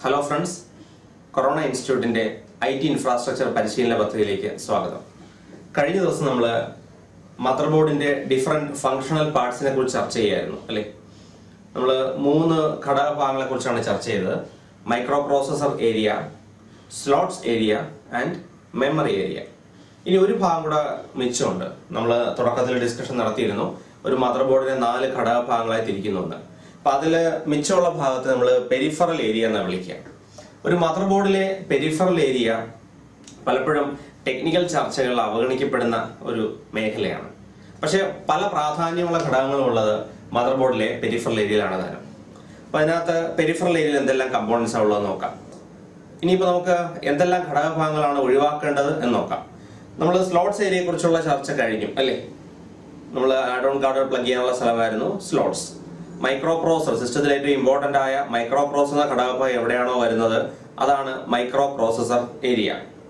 hello friends Corona ഇൻസ്റ്റിറ്റ്യൂട്ടിന്റെ I T infrastructure പരിശീലന പദ്ധതിയിലേക്ക് സ്വാഗതം കഴിഞ്ഞ ദിവസം നമ്മൾ മദർ ബോർഡിന്റെ ഡിഫറെന്റ് ഫങ്ഷണൽ പാർട്സിനെ കുറിച്ച് ചർച്ച ചെയ്യായിരുന്നു അല്ലേ നമ്മൾ മൂന്ന് ഘടകഭാഗങ്ങളെ കുറിച്ചാണ് ചർച്ച ചെയ്തത് microprocessor area slots area and memory area ഇനി ഒരു ഭാഗം കൂടെ മിച്ചമുണ്ട് നമ്മൾ തുടക്കത്തിൽ ഡിസ്കഷൻ നടത്തിയിരുന്നു ഒരു മദർ ബോർഡിനെ നാല് ഘടകഭാഗങ്ങളായി തിരിക്കുന്നുണ്ട് അപ്പൊ അതിൽ മിച്ചമുള്ള ഭാഗത്ത് നമ്മൾ പെരിഫറൽ ഏരിയ എന്നാണ് വിളിക്കുക ഒരു മദർ ബോർഡിലെ പെരിഫറൽ ഏരിയ പലപ്പോഴും ടെക്നിക്കൽ ചർച്ചകളിൽ അവഗണിക്കപ്പെടുന്ന ഒരു മേഖലയാണ് പക്ഷെ പല പ്രാധാന്യമുള്ള ഘടകങ്ങളും ഉള്ളത് മദർ ബോർഡിലെ പെരിഫറൽ ഏരിയയിലാണ് താനും അപ്പൊ അതിനകത്ത് പെരിഫറൽ ഏരിയയിൽ എന്തെല്ലാം കമ്പോണൻസ് ഉള്ളത് നോക്കാം ഇനിയിപ്പോൾ നമുക്ക് എന്തെല്ലാം ഘടകഭാഗങ്ങളാണ് ഒഴിവാക്കേണ്ടത് എന്ന് നോക്കാം നമ്മൾ സ്ലോട്ട്സ് ഏരിയയെ കുറിച്ചുള്ള ചർച്ച കഴിഞ്ഞു അല്ലേ നമ്മൾ ആഡ് ഓൺ കാർഡ് പ്ലഗ് ചെയ്യാനുള്ള സ്ഥലമായിരുന്നു സ്ലോട്ട്സ് മൈക്രോ പ്രോസസർ സിസ്റ്റത്തിൽ ഏറ്റവും ഇമ്പോർട്ടന്റ് ആയ മൈക്രോ പ്രോസസർ എന്ന ഘടകഭാഗം എവിടെയാണോ വരുന്നത് അതാണ് മൈക്രോ പ്രോസസർ ഏരിയ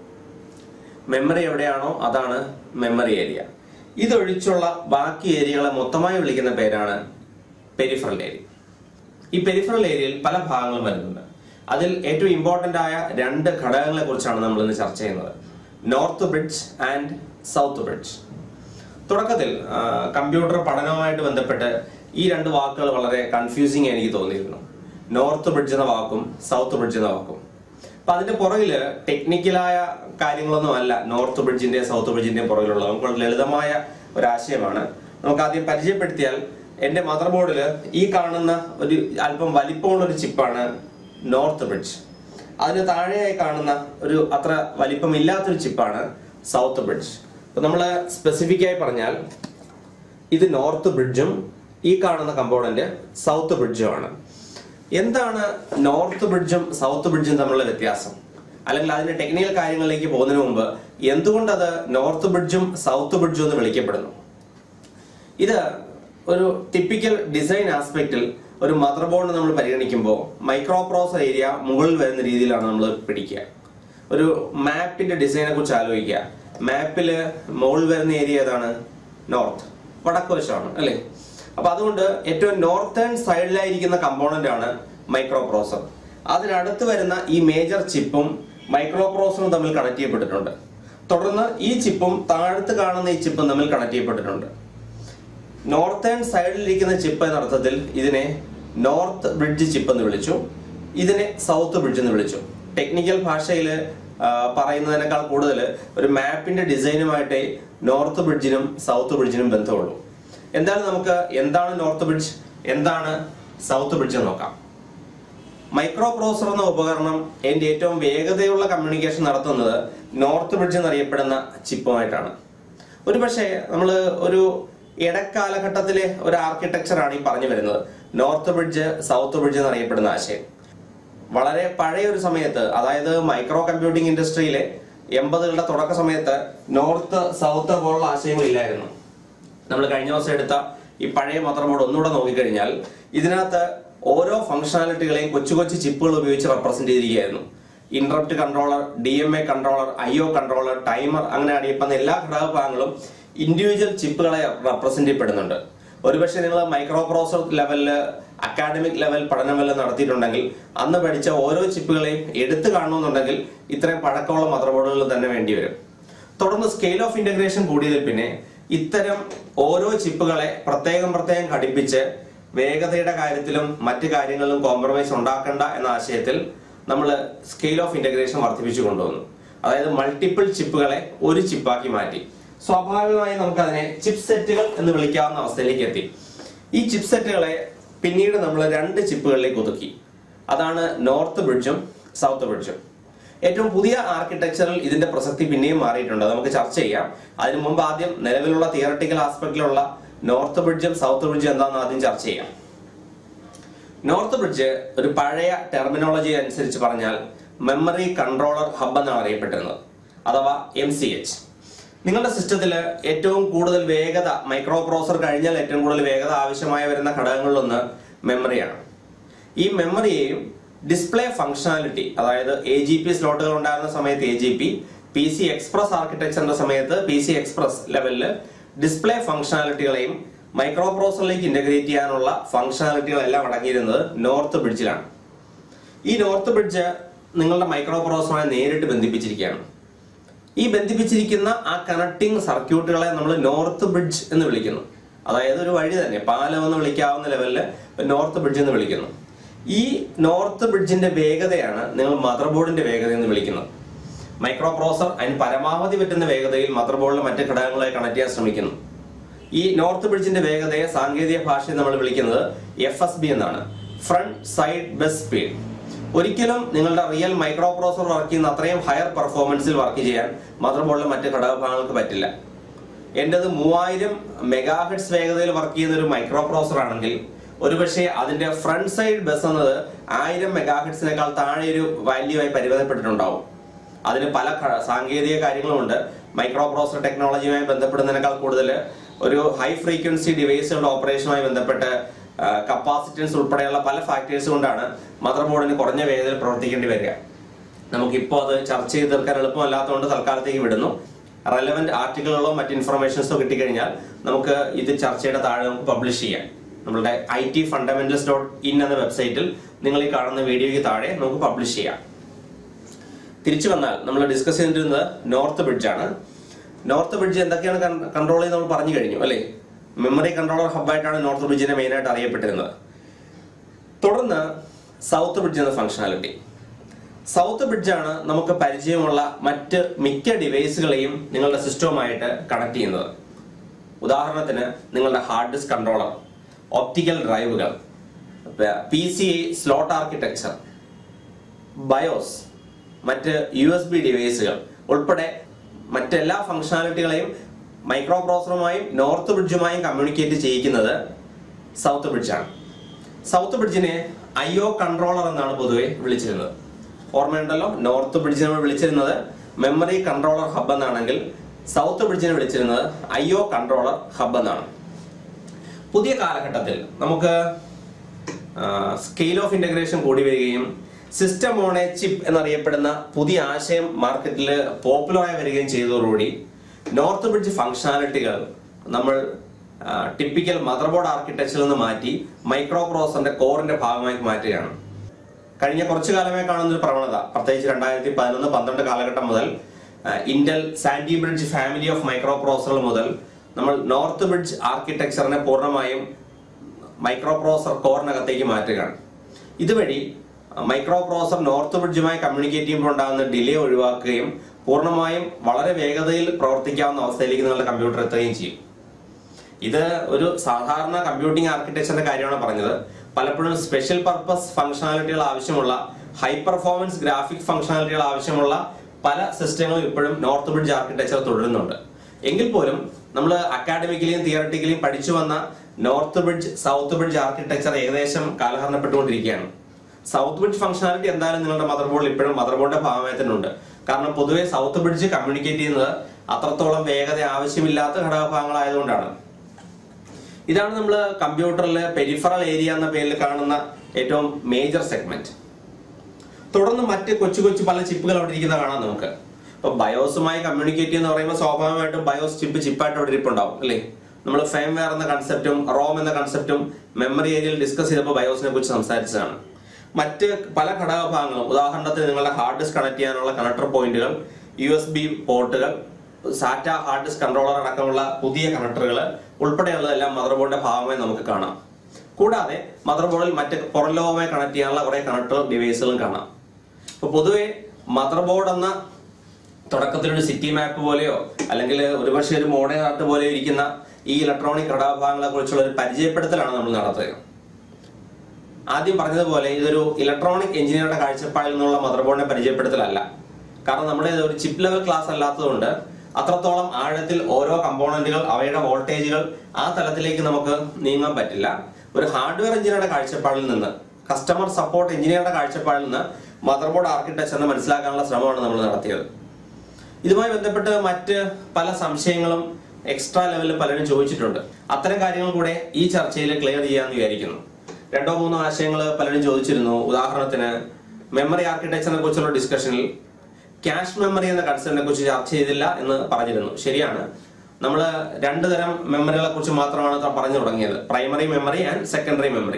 മെമ്മറി എവിടെയാണോ അതാണ് മെമ്മറി ഏരിയ ഇതൊഴിച്ചുള്ള ബാക്കി ഏരിയകളെ മൊത്തമായി വിളിക്കുന്ന പേരാണ് പെരിഫറൽ ഏരിയ ഈ പെരിഫറൽ ഏരിയയിൽ പല ഭാഗങ്ങളും വരുന്നുണ്ട് അതിൽ ഏറ്റവും ഇമ്പോർട്ടന്റ് ആയ രണ്ട് ഘടകങ്ങളെ കുറിച്ചാണ് നമ്മൾ ഇന്ന് ചർച്ച ചെയ്യുന്നത് north bridge and south bridge തുടക്കത്തിൽ ആ, കമ്പ്യൂട്ടർ പഠനവുമായിട്ട് ബന്ധപ്പെട്ട് ഈ രണ്ട് വാക്കുകൾ വളരെ കൺഫ്യൂസിങ് എനിക്ക് തോന്നിയിരുന്നു നോർത്ത് ബ്രിഡ്ജ് എന്ന വാക്കും സൗത്ത് ബ്രിഡ്ജ് എന്ന വാക്കും അപ്പൊ അതിന്റെ പുറകില് ടെക്നിക്കലായ കാര്യങ്ങളൊന്നും അല്ല നോർത്ത് ബ്രിഡ്ജിന്റെ സൗത്ത് ബ്രിഡ്ജിന്റെയും പുറകിലുള്ളത് നമുക്ക് വളരെ ലളിതമായ ഒരു ആശയമാണ് നമുക്ക് ആദ്യം പരിചയപ്പെടുത്തിയാൽ എന്റെ മദർ ബോർഡിൽ ഈ കാണുന്ന ഒരു അല്പം വലിപ്പമുള്ള ഒരു ചിപ്പാണ് നോർത്ത് ബ്രിഡ്ജ് അതിന് താഴെയായി കാണുന്ന ഒരു അത്ര വലിപ്പമില്ലാത്തൊരു ചിപ്പാണ് സൗത്ത് ബ്രിഡ്ജ് അപ്പൊ നമ്മൾ സ്പെസിഫിക് ആയി പറഞ്ഞാൽ ഇത് നോർത്ത് ബ്രിഡ്ജും ഈ കാണുന്ന കമ്പോണന്റ് സൗത്ത് ബ്രിഡ്ജും ആണ് എന്താണ് നോർത്ത് ബ്രിഡ്ജും സൗത്ത് ബ്രിഡ്ജും തമ്മിലുള്ള വ്യത്യാസം അല്ലെങ്കിൽ അതിന്റെ ടെക്നിക്കൽ കാര്യങ്ങളിലേക്ക് പോകുന്നതിന് മുമ്പ് എന്തുകൊണ്ട് അത് നോർത്ത് ബ്രിഡ്ജും സൗത്ത് ബ്രിഡ്ജും എന്ന് വിളിക്കപ്പെടുന്നു ഇത് ഒരു ടിപ്പിക്കൽ ഡിസൈൻ ആസ്പെക്റ്റിൽ ഒരു മദർ ബോർഡ് നമ്മൾ പരിഗണിക്കുമ്പോൾ മൈക്രോ പ്രോസർ ഏരിയ മുകളിൽ വരുന്ന രീതിയിലാണ് നമ്മൾ പിടിക്കുക ഒരു മാപ്പിന്റെ ഡിസൈനെ കുറിച്ച് ആലോചിക്കുക മാപ്പില് മുകളിൽ വരുന്ന ഏരിയ ഏതാണ് നോർത്ത് വടക്ക് വശമാണ് അല്ലേ അപ്പൊ അതുകൊണ്ട് ഏറ്റവും നോർത്തേൺ സൈഡിലായിരിക്കുന്ന കമ്പോണന്റ് ആണ് മൈക്രോ പ്രോസർ അതിനടുത്ത് വരുന്ന ഈ മേജർ ചിപ്പും മൈക്രോ പ്രോസറും തമ്മിൽ കണക്ട് ചെയ്യപ്പെട്ടിട്ടുണ്ട് തുടർന്ന് ഈ ചിപ്പും താഴത്ത് കാണുന്ന ഈ ചിപ്പും തമ്മിൽ കണക്ട് ചെയ്യപ്പെട്ടിട്ടുണ്ട് നോർത്തേൺ സൈഡിലിരിക്കുന്ന ചിപ്പ് എന്ന അർത്ഥത്തിൽ ഇതിനെ നോർത്ത് ബ്രിഡ്ജ് ചിപ്പ് എന്ന് വിളിച്ചു ഇതിനെ സൗത്ത് ബ്രിഡ്ജ് എന്ന് വിളിച്ചു ടെക്നിക്കൽ ഭാഷയിൽ പറയുന്നതിനേക്കാൾ കൂടുതൽ ഒരു മാപ്പിന്റെ ഡിസൈനുമായിട്ടേ നോർത്ത് ബ്രിഡ്ജിനും സൗത്ത് ബ്രിഡ്ജിനും ബന്ധമുള്ളൂ എന്തായാലും നമുക്ക് എന്താണ് നോർത്ത് ബ്രിഡ്ജ് എന്താണ് സൗത്ത് ബ്രിഡ്ജ് എന്ന് നോക്കാം മൈക്രോ പ്രോസസർ എന്ന ഉപകരണം എന്റെ ഏറ്റവും വേഗതയുള്ള കമ്മ്യൂണിക്കേഷൻ നടത്തുന്നത് നോർത്ത് ബ്രിഡ്ജ് എന്നറിയപ്പെടുന്ന ചിപ്പുമായിട്ടാണ് ഒരു പക്ഷേ നമ്മൾ ഒരു ഇടക്കാലഘട്ടത്തിലെ ഒരു ആർക്കിടെക്ചർ ആണ് ഈ പറഞ്ഞു വരുന്നത് നോർത്ത് ബ്രിഡ്ജ് സൗത്ത് ബ്രിഡ്ജ് എന്നറിയപ്പെടുന്ന ആശയം വളരെ പഴയ ഒരു സമയത്ത് അതായത് മൈക്രോ കമ്പ്യൂട്ടിംഗ് ഇൻഡസ്ട്രിയിലെ എൺപതുകളുടെ തുടക്ക സമയത്ത് നോർത്ത് സൗത്ത് പോലുള്ള ആശയങ്ങൾ ഇല്ലായിരുന്നു നമ്മൾ കഴിഞ്ഞ ദിവസം എടുത്ത ഈ പഴയ മദർ ബോർഡ് ഒന്നുകൂടെ നോക്കിക്കഴിഞ്ഞാൽ ഇതിനകത്ത് ഓരോ ഫംഗ്ഷനാലിറ്റികളെയും കൊച്ചു കൊച്ചു ചിപ്പുകൾ ഉപയോഗിച്ച് റെപ്രസെന്റ് ചെയ്തിരിക്കുകയായിരുന്നു interrupt controller D M A controller I O controller timer അങ്ങനെ അറിയപ്പെടുന്ന എല്ലാ ഘടകഭാഗങ്ങളും ഇൻഡിവിജ്വൽ ചിപ്പുകളെ റെപ്രസെന്റ് ചെയ്യപ്പെടുന്നുണ്ട് ഒരുപക്ഷെ നിങ്ങൾ മൈക്രോ പ്രോസർ ലെവലില് അക്കാഡമിക് ലെവൽ പഠനം വല്ലതും നടത്തിയിട്ടുണ്ടെങ്കിൽ അന്ന് പഠിച്ച ഓരോ ചിപ്പുകളെയും എടുത്തു കാണണമെന്നുണ്ടെങ്കിൽ ഇത്രയും പഴക്കമുള്ള മദർ ബോർഡുകൾ തന്നെ വേണ്ടി വരും തുടർന്ന് സ്കെയിൽ ഓഫ് ഇന്റഗ്രേഷൻ കൂടിയതിൽ പിന്നെ ഇത്തരം ഓരോ ചിപ്പുകളെ പ്രത്യേകം പ്രത്യേകം ഘടിപ്പിച്ച് വേഗതയുടെ കാര്യത്തിലും മറ്റു കാര്യങ്ങളിലും കോംപ്രമൈസ് ഉണ്ടാക്കണ്ട എന്ന ആശയത്തിൽ നമ്മൾ സ്കെയിൽ ഓഫ് ഇന്റഗ്രേഷൻ വർദ്ധിപ്പിച്ചു കൊണ്ടുവന്നു അതായത് മൾട്ടിപ്പിൾ ചിപ്പുകളെ ഒരു ചിപ്പാക്കി മാറ്റി സ്വാഭാവികമായി നമുക്കതിനെ ചിപ്പ് സെറ്റുകൾ എന്ന് വിളിക്കാവുന്ന അവസ്ഥയിലേക്ക് എത്തി ഈ ചിപ്പ് സെറ്റുകളെ പിന്നീട് നമ്മൾ രണ്ട് ചിപ്പുകളിലേക്ക് ഒതുക്കി അതാണ് നോർത്ത് ബ്രിഡ്ജും സൗത്ത് ബ്രിഡ്ജും ഏറ്റവും പുതിയ ആർക്കിടെക്ചറിൽ ഇതിന്റെ പ്രസക്തി പിന്നെയും മാറിയിട്ടുണ്ട് അത് നമുക്ക് ചർച്ച ചെയ്യാം അതിനു മുമ്പ് ആദ്യം നിലവിലുള്ള തിയറട്ടിക്കൽ ആസ്പെക്റ്റിലുള്ള നോർത്ത് ബ്രിഡ്ജും സൗത്ത് ബ്രിഡ്ജും എന്താണെന്ന് ആദ്യം ചർച്ച ചെയ്യാം നോർത്ത് ബ്രിഡ്ജ് ഒരു പഴയ ടെർമിനോളജി അനുസരിച്ച് പറഞ്ഞാൽ മെമ്മറി കൺട്രോളർ ഹബ് എന്നാണ് അറിയപ്പെട്ടിരുന്നത് അഥവാ എം സി എച്ച് നിങ്ങളുടെ സിസ്റ്റത്തിൽ ഏറ്റവും കൂടുതൽ വേഗത മൈക്രോ പ്രോസർ കഴിഞ്ഞാൽ ഏറ്റവും കൂടുതൽ വേഗത ആവശ്യമായി വരുന്ന ഘടകങ്ങളിലൊന്ന് മെമ്മറിയാണ് ഈ മെമ്മറിയെയും ഡിസ്പ്ലേ ഫംഗ്ഷനാലിറ്റി അതായത് എ ജി പി സ്ലോട്ടുകൾ ഉണ്ടായിരുന്ന സമയത്ത് A G P P C express ആർക്കിടെക്ചറിന്റെ സമയത്ത് പി സി എക്സ്പ്രസ് ലെവലില് ഡിസ്പ്ലേ ഫംഗ്ഷനാലിറ്റികളെയും മൈക്രോ പ്രോസറിലേക്ക് ഇന്റഗ്രേറ്റ് ചെയ്യാനുള്ള ഫംഗ്ഷനാലിറ്റികളെല്ലാം അടങ്ങിയിരുന്നത് നോർത്ത് ബ്രിഡ്ജിലാണ് ഈ നോർത്ത് ബ്രിഡ്ജ് നിങ്ങളുടെ മൈക്രോ പ്രോസസ്സറുമായി നേരിട്ട് ബന്ധിപ്പിച്ചിരിക്കുകയാണ് ഈ ബന്ധിപ്പിച്ചിരിക്കുന്ന ആ കണക്ടിംഗ് സർക്യൂട്ടുകളെ നമ്മൾ നോർത്ത് ബ്രിഡ്ജ് എന്ന് വിളിക്കുന്നു അതായത് ഒരു വഴി തന്നെ പാലം എന്ന് വിളിക്കാവുന്ന ലെവലിൽ നോർത്ത് ബ്രിഡ്ജ് എന്ന് വിളിക്കുന്നു ഈ നോർത്ത് ബ്രിഡ്ജിന്റെ വേഗതയാണ് നിങ്ങൾ മദർ ബോർഡിന്റെ വേഗത എന്ന് വിളിക്കുന്നത് മൈക്രോ പ്രോസർ അതിന് പരമാവധി പറ്റുന്ന വേഗതയിൽ മദർ ബോർഡിലെ മറ്റ് ഘടകങ്ങളെ കണക്ട് ചെയ്യാൻ ശ്രമിക്കുന്നു ഈ നോർത്ത് ബ്രിഡ്ജിന്റെ വേഗതയെ സാങ്കേതിക ഭാഷയിൽ നമ്മൾ വിളിക്കുന്നത് എഫ് എസ് ബി എന്നാണ് ഫ്രണ്ട് സൈഡ് ബസ് സ്പീഡ് ഒരിക്കലും നിങ്ങളുടെ റിയൽ മൈക്രോ പ്രോസർ വർക്ക് ചെയ്യുന്ന അത്രയും ഹയർ പെർഫോമൻസിൽ വർക്ക് ചെയ്യാൻ മദർ ബോർഡിലെ മറ്റ് ഘടകഭാഗങ്ങൾക്ക് പറ്റില്ല എൻ്റെത് മൂവായിരം മെഗാഹെഡ്സ് വേഗതയിൽ വർക്ക് ചെയ്യുന്ന ഒരു മൈക്രോ പ്രോസർ ആണെങ്കിൽ ഒരുപക്ഷെ അതിന്റെ ഫ്രണ്ട് സൈഡ് ബസ് എന്നത് ആയിരം മെഗാഹെഡ്സിനേക്കാൾ താഴെ ഒരു വാല്യൂ ആയി പരിമിതപ്പെട്ടിട്ടുണ്ടാവും അതിന് പല ഘ- സാങ്കേതിക കാര്യങ്ങളുമുണ്ട് മൈക്രോ പ്രോസർ ടെക്നോളജിയുമായി ബന്ധപ്പെടുന്നതിനേക്കാൾ കൂടുതൽ ഒരു ഹൈ ഫ്രീക്വൻസി ഡിവൈസുകളുടെ ഓപ്പറേഷനുമായി ബന്ധപ്പെട്ട് കപ്പാസിറ്റൻസ് ഉൾപ്പെടെയുള്ള പല ഫാക്ടേഴ്സ് കൊണ്ടാണ് മദർ ബോർഡിന് കുറഞ്ഞ വേഗതയിൽ പ്രവർത്തിക്കേണ്ടി വരിക നമുക്കിപ്പോൾ അത് ചർച്ച ചെയ്ത് തീർക്കാൻ എളുപ്പമല്ലാത്തതുകൊണ്ട് തൽക്കാലത്തേക്ക് വിടുന്നു റെലവെന്റ് ആർട്ടിക്കിളുകളോ മറ്റ് ഇൻഫർമേഷൻസോ കിട്ടിക്കഴിഞ്ഞാൽ നമുക്ക് ഇത് ചർച്ചയുടെ താഴെ നമുക്ക് പബ്ലിഷ് ചെയ്യാം നമ്മളുടെ I T fundamentals dot in എന്ന വെബ്സൈറ്റിൽ നിങ്ങൾ ഈ കാണുന്ന വീഡിയോയ്ക്ക് താഴെ നമുക്ക് പബ്ലിഷ് ചെയ്യാം തിരിച്ചു വന്നാൽ നമ്മൾ ഡിസ്കസ് ചെയ്തിരുന്നത് നോർത്ത് ബ്രിഡ്ജ് ആണ് നോർത്ത് ബ്രിഡ്ജ് എന്തൊക്കെയാണ് കൺട്രോൾ ചെയ്യുന്നത് നമ്മൾ പറഞ്ഞു കഴിഞ്ഞു അല്ലേ മെമ്മറി കൺട്രോളർ ഹബ്ബായിട്ടാണ് നോർത്ത് ബ്രിഡ്ജിനെ മെയിനായിട്ട് അറിയപ്പെട്ടിരുന്നത് തുടർന്ന് സൗത്ത് ബ്രിഡ്ജ് എന്ന ഫംഗ്ഷനാലിറ്റി സൗത്ത് ബ്രിഡ്ജാണ് നമുക്ക് പരിചയമുള്ള മറ്റ് മിക്ക ഡിവൈസുകളെയും നിങ്ങളുടെ സിസ്റ്റവുമായിട്ട് കണക്ട് ചെയ്യുന്നത് ഉദാഹരണത്തിന് നിങ്ങളുടെ ഹാർഡ് ഡിസ്ക് കൺട്രോളർ ഒപ്റ്റിക്കൽ ഡ്രൈവുകൾ P C I slot architecture BIOS മറ്റ് യു എസ് ബി ഡിവൈസുകൾ ഉൾപ്പെടെ മറ്റെല്ലാ ഫംഗ്ഷനാലിറ്റികളെയും മൈക്രോ പ്രോസറുമായും നോർത്ത് ബ്രിഡ്ജുമായും കമ്മ്യൂണിക്കേറ്റ് ചെയ്യിക്കുന്നത് സൗത്ത് ബ്രിഡ്ജാണ് സൗത്ത് ബ്രിഡ്ജിനെ ഐ ഒ കൺട്രോളർ എന്നാണ് പൊതുവെ വിളിച്ചിരുന്നത് ഓർമ്മയുണ്ടല്ലോ നോർത്ത് ബ്രിഡ്ജിനെ നമ്മൾ വിളിച്ചിരുന്നത് മെമ്മറി കൺട്രോളർ ഹബ് എന്നാണെങ്കിൽ സൗത്ത് ബ്രിഡ്ജിനെ വിളിച്ചിരുന്നത് ഐ ഒ കൺട്രോളർ ഹബ് എന്നാണ് പുതിയ കാലഘട്ടത്തിൽ നമുക്ക് സ്കെയിൽ ഓഫ് ഇന്റഗ്രേഷൻ കൂടി വരികയും സിസ്റ്റം ഓൺ എ ചിപ്പ് എന്നറിയപ്പെടുന്ന പുതിയ ആശയം മാർക്കറ്റിൽ പോപ്പുലറായി വരികയും ചെയ്തതോടുകൂടി നോർത്ത് ബ്രിഡ്ജ് ഫംഗ്ഷനാലിറ്റികൾ നമ്മൾ ടിപ്പിക്കൽ മദർ ബോർഡ് ആർക്കിടെക്ചറിൽ നിന്ന് മാറ്റി മൈക്രോ പ്രോസറിന്റെ കോറിന്റെ ഭാഗമായി മാറ്റുകയാണ് കഴിഞ്ഞ കുറച്ചു കാലമായി കാണുന്ന ഒരു പ്രവണത പ്രത്യേകിച്ച് രണ്ടായിരത്തി പതിനൊന്ന് പന്ത്രണ്ട് കാലഘട്ടം മുതൽ Intel Sandy Bridge family of മൈക്രോ പ്രോസറുകൾ മുതൽ നമ്മൾ നോർത്ത് ബ്രിഡ്ജ് ആർക്കിടെക്ചറിനെ പൂർണ്ണമായും മൈക്രോ പ്രോസർ കോറിനകത്തേക്ക് മാറ്റുകയാണ് ഇതുവഴി മൈക്രോ പ്രോസർ നോർത്ത് ബ്രിഡ്ജുമായി കമ്മ്യൂണിക്കേറ്റ് ചെയ്യുമ്പോൾ ഉണ്ടാകുന്ന ഡിലേ ഒഴിവാക്കുകയും പൂർണ്ണമായും വളരെ വേഗതയിൽ പ്രവർത്തിക്കാവുന്ന അവസ്ഥയിലേക്ക് നിങ്ങളുടെ കമ്പ്യൂട്ടർ എത്തുകയും ചെയ്യും ഇത് ഒരു സാധാരണ കമ്പ്യൂട്ടിംഗ് ആർക്കിടെക്ചറിന്റെ കാര്യമാണ് പറഞ്ഞത് പലപ്പോഴും സ്പെഷ്യൽ പർപ്പസ് ഫംഗ്ഷനാലിറ്റികൾ ആവശ്യമുള്ള ഹൈ പെർഫോമൻസ് ഗ്രാഫിക് ഫംഗ്ഷനാലിറ്റികൾ ആവശ്യമുള്ള പല സിസ്റ്റങ്ങളും ഇപ്പോഴും നോർത്ത് ബ്രിഡ്ജ് ആർക്കിടെക്ചർ തുടരുന്നുണ്ട് എങ്കിൽ പോലും നമ്മൾ അക്കാഡമിക്കലിയും തിയറട്ടിക്കലിയും പഠിച്ചു വന്ന north bridge south bridge architecture ഏകദേശം കാലഹരണപ്പെട്ടുകൊണ്ടിരിക്കുകയാണ് സൗത്ത് ബ്രിഡ്ജ് ഫംഗ്ഷനാലിറ്റി എന്തായാലും നിങ്ങളുടെ മദർ ബോർഡിൽ ഇപ്പോഴും മദർ ബോർഡിന്റെ ഭാഗമായി തന്നെ ഉണ്ട് കാരണം പൊതുവെ സൗത്ത് ബ്രിഡ്ജ് കമ്മ്യൂണിക്കേറ്റ് ചെയ്യുന്നത് അത്രത്തോളം വേഗത ആവശ്യമില്ലാത്ത ഘടകഭാഗങ്ങളായതുകൊണ്ടാണ് ഇതാണ് നമ്മൾ കമ്പ്യൂട്ടറിലെ പെരിഫറൽ ഏരിയ എന്ന പേരിൽ കാണുന്ന ഏറ്റവും മേജർ സെഗ്മെന്റ് തുടർന്ന് മറ്റ് കൊച്ചു കൊച്ചു പല ചിപ്പുകൾ അവിടെ ഇരിക്കുന്ന കാണാം നമുക്ക് ഇപ്പൊ ബയോസുമായി കമ്മ്യൂണിക്കേറ്റ് ചെയ്യുന്ന പറയുമ്പോൾ സ്വാഭാവികമായിട്ടും ബയോസ് ചിപ്പ് ചിപ്പായിട്ട് അവിടെ ഇരിപ്പുണ്ടാവും അല്ലേ നമ്മൾ ഫെംവെയർ എന്ന കൺസെപ്റ്റും റോം എന്ന കൺസെപ്റ്റും മെമ്മറി ഏരിയയിൽ ഡിസ്കസ് ചെയ്തപ്പോൾ ബയോസിനെ കുറിച്ച് സംസാരിച്ചതാണ് മറ്റ് പല ഘടകഭാഗങ്ങളും ഉദാഹരണത്തിന് നിങ്ങളുടെ ഹാർഡ് ഡിസ്ക് കണക്ട് ചെയ്യാനുള്ള കണക്ടർ പോയിന്റുകൾ യു എസ് ബി പോർട്ടുകൾ സാറ്റ ഹാർഡ് ഡിസ്ക് കൺട്രോളർ അടക്കമുള്ള പുതിയ കണക്ടറുകൾ ഉൾപ്പെടെയുള്ളതെല്ലാം മദർ ബോർഡിന്റെ ഭാഗമായി നമുക്ക് കാണാം കൂടാതെ മദർ ബോർഡിൽ മറ്റ് പുറംലോകമായി കണക്ട് ചെയ്യാനുള്ള കുറെ കണക്ടർ ഡിവൈസുകളും കാണാം അപ്പൊ പൊതുവെ മദർ ബോർഡ് എന്ന തുടക്കത്തിൽ ഒരു സിറ്റി മാപ്പ് പോലെയോ അല്ലെങ്കിൽ ഒരുപക്ഷെ ഒരു മോഡേൺ ആർട്ട് പോലെയോ ഇരിക്കുന്ന ഈ ഇലക്ട്രോണിക് ഘടകഭാഗങ്ങളെ കുറിച്ചുള്ള ഒരു പരിചയപ്പെടുത്തലാണ് നമ്മൾ നടത്തുക ആദ്യം പറഞ്ഞതുപോലെ ഇതൊരു ഇലക്ട്രോണിക് എഞ്ചിനീയറുടെ കാഴ്ചപ്പാടിൽ നിന്നുള്ള മദർ ബോർഡിനെ പരിചയപ്പെടുത്തലല്ല കാരണം നമ്മുടെ ഇത് ഒരു ചിപ്പ് ലെവൽ ക്ലാസ് അല്ലാത്തതുകൊണ്ട് അത്രത്തോളം ആഴത്തിൽ ഓരോ കമ്പോണന്റുകൾ അവയുടെ വോൾട്ടേജുകൾ ആ തലത്തിലേക്ക് നമുക്ക് നീങ്ങാൻ പറ്റില്ല ഒരു ഹാർഡ്വെയർ എഞ്ചിനീയറുടെ കാഴ്ചപ്പാടിൽ നിന്ന് കസ്റ്റമർ സപ്പോർട്ട് എഞ്ചിനീയറുടെ കാഴ്ചപ്പാടിൽ നിന്ന് മദർ ബോർഡ് ആർക്കിടെക്ചറിനെ മനസ്സിലാക്കാനുള്ള ശ്രമമാണ് നമ്മൾ നടത്തിയത് ഇതുമായി ബന്ധപ്പെട്ട് മറ്റ് പല സംശയങ്ങളും എക്സ്ട്രാ ലെവലിൽ പലരും ചോദിച്ചിട്ടുണ്ട് അത്തരം കാര്യങ്ങൾ കൂടെ ഈ ചർച്ചയിൽ ക്ലിയർ ചെയ്യാമെന്ന് വിചാരിക്കുന്നു രണ്ടോ മൂന്നോ ആശയങ്ങൾ പലരും ചോദിച്ചിരുന്നു ഉദാഹരണത്തിന് മെമ്മറി ആർക്കിടെക്ചറിനെ കുറിച്ചുള്ള ഡിസ്കഷനിൽ ക്യാഷ് മെമ്മറി എന്ന കൺസെപ്റ്റിനെ കുറിച്ച് ചർച്ച ചെയ്തില്ല എന്ന് പറഞ്ഞിരുന്നു ശരിയാണ് നമ്മൾ രണ്ട് തരം മെമ്മറികളെ കുറിച്ച് മാത്രമാണ് ത- പറഞ്ഞു തുടങ്ങിയത് primary memory and secondary memory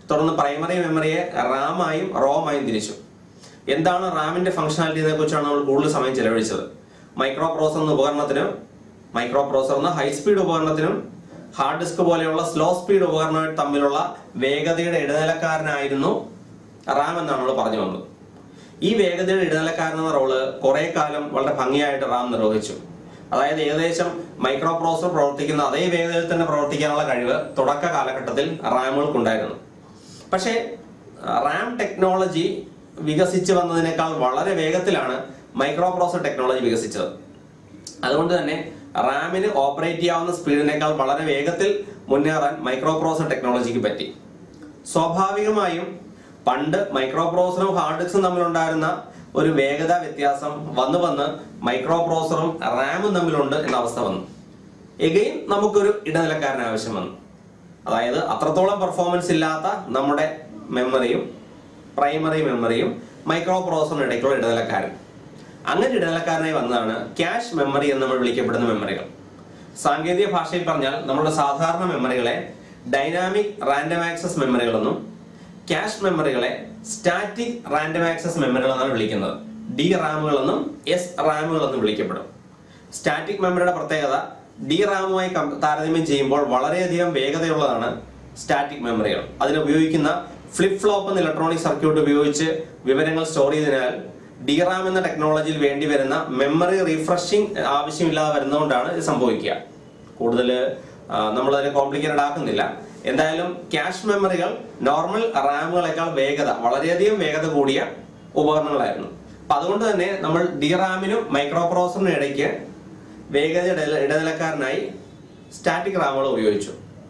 തുടർന്ന് പ്രൈമറി മെമ്മറിയെ റാമായും റോമായും തിരിച്ചു എന്താണ് റാമിന്റെ ഫംഗ്ഷനാലിറ്റിയെ കുറിച്ചാണ് നമ്മൾ കൂടുതൽ സമയം ചെലവഴിച്ചത് മൈക്രോ പ്രോസർ എന്ന ഉപകരണത്തിനും മൈക്രോ പ്രോസർ എന്ന ഹൈ സ്പീഡ് ഉപകരണത്തിനും ഹാർഡ് ഡിസ്ക് പോലെയുള്ള സ്ലോ സ്പീഡ് ഉപകരണങ്ങൾ തമ്മിലുള്ള വേഗതയുടെ ഇടനിലക്കാരനായിരുന്നു റാം എന്നാണ് നമ്മൾ പറഞ്ഞു വന്നത് ഈ വേഗതയുടെ ഇടനിലക്കാരൻ എന്ന റോള് കുറെ കാലം വളരെ ഭംഗിയായിട്ട് റാം നിർവഹിച്ചു അതായത് ഏകദേശം മൈക്രോ പ്രോസർ പ്രവർത്തിക്കുന്ന അതേ വേഗതയിൽ തന്നെ പ്രവർത്തിക്കാനുള്ള കഴിവ് തുടക്ക കാലഘട്ടത്തിൽ റാമുകൾക്കുണ്ടായിരുന്നു പക്ഷേ റാം ടെക്നോളജി വികസിച്ച് വന്നതിനേക്കാൾ വളരെ വേഗത്തിലാണ് മൈക്രോ പ്രോസർ ടെക്നോളജി വികസിച്ചത് അതുകൊണ്ട് തന്നെ റാമിന് ഓപ്പറേറ്റ് ചെയ്യാവുന്ന സ്പീഡിനേക്കാൾ വളരെ വേഗത്തിൽ മുന്നേറാൻ മൈക്രോ പ്രോസർ ടെക്നോളജിക്ക് പറ്റി സ്വാഭാവികമായും പണ്ട് മൈക്രോ പ്രോസറും ഹാർഡ് ഡിസ്കും തമ്മിലുണ്ടായിരുന്ന ഒരു വേഗത വ്യത്യാസം വന്നു വന്ന് മൈക്രോ പ്രോസറും റാമും തമ്മിലുണ്ട് എന്ന അവസ്ഥ വന്നു എഗെയിൻ നമുക്കൊരു ഇടനിലക്കാരൻ ആവശ്യം വന്നു അതായത് അത്രത്തോളം പെർഫോമൻസ് ഇല്ലാത്ത നമ്മുടെ മെമ്മറിയും പ്രൈമറി മെമ്മറിയും മൈക്രോ പ്രോസറിന് ഇടയ്ക്കുള്ള ഇടനിലക്കാരൻ അങ്ങനെ ഇടനിലക്കാരനായി വന്നതാണ് ക്യാഷ് മെമ്മറി എന്ന് നമ്മൾ വിളിക്കപ്പെടുന്ന മെമ്മറികൾ സാങ്കേതിക ഭാഷയിൽ പറഞ്ഞാൽ നമ്മുടെ സാധാരണ മെമ്മറികളെ ഡൈനാമിക് റാൻഡം ആക്സസ് മെമ്മറികളെന്നും ക്യാഷ് മെമ്മറികളെ സ്റ്റാറ്റിക് റാൻഡം ആക്സസ് മെമ്മറികൾ എന്നാണ് വിളിക്കുന്നത് ഡി റാമുകളെന്നും എസ് റാമുകളെന്നും വിളിക്കപ്പെടും സ്റ്റാറ്റിക് മെമ്മറിയുടെ പ്രത്യേകത ഡി റാമുമായി കം- താരതമ്യം ചെയ്യുമ്പോൾ വളരെയധികം വേഗതയുള്ളതാണ് സ്റ്റാറ്റിക് മെമ്മറികൾ അതിന് ഉപയോഗിക്കുന്ന ഫ്ലിപ്പ് ഫ്ലോപ്പ് എന്ന ഇലക്ട്രോണിക് സർക്യൂട്ട് ഉപയോഗിച്ച് വിവരങ്ങൾ സ്റ്റോർ ചെയ്തതിനാൽ ഡി റാം എന്ന ടെക്നോളജിയിൽ വേണ്ടി വരുന്ന മെമ്മറി റീഫ്രഷിംഗ് ആവശ്യമില്ലാതെ വരുന്നതുകൊണ്ടാണ് ഇത് സംഭവിക്കുക കൂടുതൽ നമ്മൾ അതിനെ കോംപ്ലിക്കേറ്റഡ് ആക്കുന്നില്ല എന്തായാലും ക്യാഷ് മെമ്മറികൾ നോർമൽ റാമുകളെക്കാൾ വേഗത വളരെയധികം വേഗത കൂടിയ ഉപകരണങ്ങളായിരുന്നു അപ്പൊ അതുകൊണ്ട് തന്നെ നമ്മൾ ഡി റാമിനും മൈക്രോ പ്രോസറിനും ഇടയ്ക്ക് വേഗത ഇട- ഇടനിലക്കാരനായി സ്റ്റാറ്റിക് റാമുകൾ ഉപയോഗിച്ചു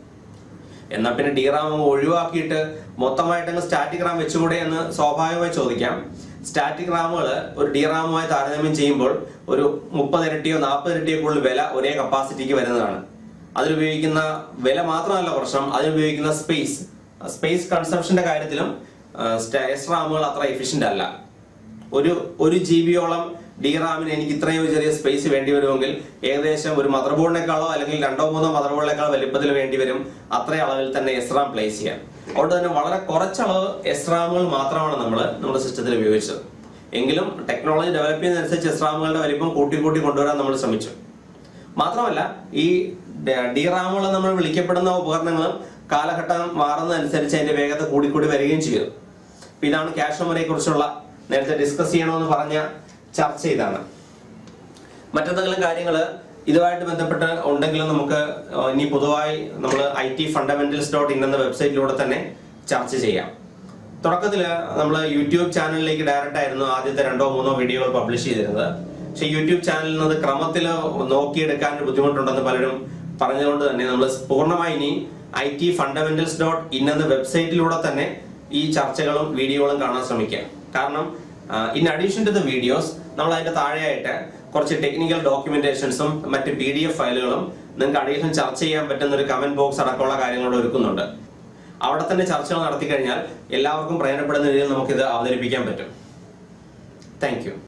എന്നാൽ പിന്നെ ഡി റാം അങ്ങ് ഒഴിവാക്കിയിട്ട് മൊത്തമായിട്ട് അങ്ങ് സ്റ്റാറ്റിക് റാം വെച്ചുകൂടെ എന്ന് സ്വാഭാവികമായി ചോദിക്കാം സ്റ്റാറ്റിക് റാമുകൾ ഒരു ഡി റാമുമായി താരതമ്യം ചെയ്യുമ്പോൾ ഒരു മുപ്പത് ഇരട്ടിയോ നാൽപ്പത് ഇരട്ടിയോ കൂടുതൽ വില ഒരേ കപ്പാസിറ്റിക്ക് വരുന്നതാണ് അതിലുപയോഗിക്കുന്ന വില മാത്രമല്ല പ്രശ്നം അതിലുപയോഗിക്കുന്ന സ്പേസ് സ്പേസ് കൺസംഷന്റെ കാര്യത്തിലും എസ് റാമുകൾ അത്ര എഫിഷ്യന്റ് അല്ല ഒരു ഒരു ജി ബിയോളം ഡി റാമിന് എനിക്ക് ഇത്രയും ഒരു ചെറിയ സ്പേസ് വേണ്ടി വരുമെങ്കിൽ ഏകദേശം ഒരു മദർ ബോർഡിനേക്കാളോ അല്ലെങ്കിൽ രണ്ടോ മൂന്നോ മദർ ബോർഡിനേക്കാൾ വലിപ്പത്തിൽ വേണ്ടി വരും അത്രയും അളവിൽ തന്നെ എസ് റാം പ്ലേസ് ചെയ്യാൻ അതുകൊണ്ട് തന്നെ വളരെ കുറച്ചളവ് എസ് റാമുകൾ മാത്രമാണ് നമ്മൾ നമ്മുടെ സിസ്റ്റത്തിൽ ഉപയോഗിച്ചത് എങ്കിലും ടെക്നോളജി ഡെവലപ്പ് ചെയ്യുന്നതനുസരിച്ച് എസ് റാമുകളുടെ വലിപ്പം കൂട്ടി കൂട്ടി കൊണ്ടുവരാൻ നമ്മൾ ശ്രമിച്ചു മാത്രമല്ല ഈ ഡി റാമുകൾ നമ്മൾ വിളിക്കപ്പെടുന്ന ഉപകരണങ്ങളും കാലഘട്ടം മാറുന്നതനുസരിച്ച് അതിന്റെ വേഗത കൂടിക്കൂടി വരികയും ചെയ്തു അപ്പൊ ഇതാണ് ക്യാഷ് മെമ്മറിയെ കുറിച്ചുള്ള നേരത്തെ ഡിസ്കസ് ചെയ്യണമെന്ന് പറഞ്ഞ ചർച്ച ഇതാണ് മറ്റെന്തെങ്കിലും കാര്യങ്ങൾ ഇതുമായിട്ട് ബന്ധപ്പെട്ട് ഉണ്ടെങ്കിലും നമുക്ക് ഏഹ്, ഇനി പൊതുവായി നമ്മൾ I T fundamentals dot in എന്ന വെബ്സൈറ്റിലൂടെ തന്നെ ചർച്ച ചെയ്യാം തുടക്കത്തിൽ നമ്മൾ യൂട്യൂബ് ചാനലിലേക്ക് ഡയറക്റ്റ് ആയിരുന്നു ആദ്യത്തെ രണ്ടോ മൂന്നോ വീഡിയോകൾ പബ്ലിഷ് ചെയ്തിരുന്നത് പക്ഷേ യൂട്യൂബ് ചാനലിൽ നിന്ന് അത് ക്രമത്തിൽ നോക്കിയെടുക്കാൻ ഒരു ബുദ്ധിമുട്ടുണ്ടെന്ന് പലരും പറഞ്ഞുകൊണ്ട് തന്നെ നമ്മൾ പൂർണ്ണമായി ഇനി I T fundamentals dot in എന്ന വെബ്സൈറ്റിലൂടെ തന്നെ ഈ ചർച്ചകളും വീഡിയോകളും കാണാൻ ശ്രമിക്കുക കാരണം in addition to the videos നമ്മൾ അതിന്റെ താഴെയായിട്ട് കുറച്ച് ടെക്നിക്കൽ ഡോക്യുമെന്റേഷൻസും മറ്റ് പി ഡി എഫ് ഫയലുകളും നിങ്ങൾക്ക് അഡീഷൻ ചർച്ച ചെയ്യാൻ പറ്റുന്ന ഒരു കമന്റ് ബോക്സ് അടക്കമുള്ള കാര്യങ്ങളോട് ഒരുക്കുന്നുണ്ട് അവിടെ തന്നെ ചർച്ചകൾ നടത്തി കഴിഞ്ഞാൽ എല്ലാവർക്കും പ്രയോജനപ്പെടുന്ന രീതിയിൽ നമുക്കിത് അവതരിപ്പിക്കാൻ പറ്റും താങ്ക് യു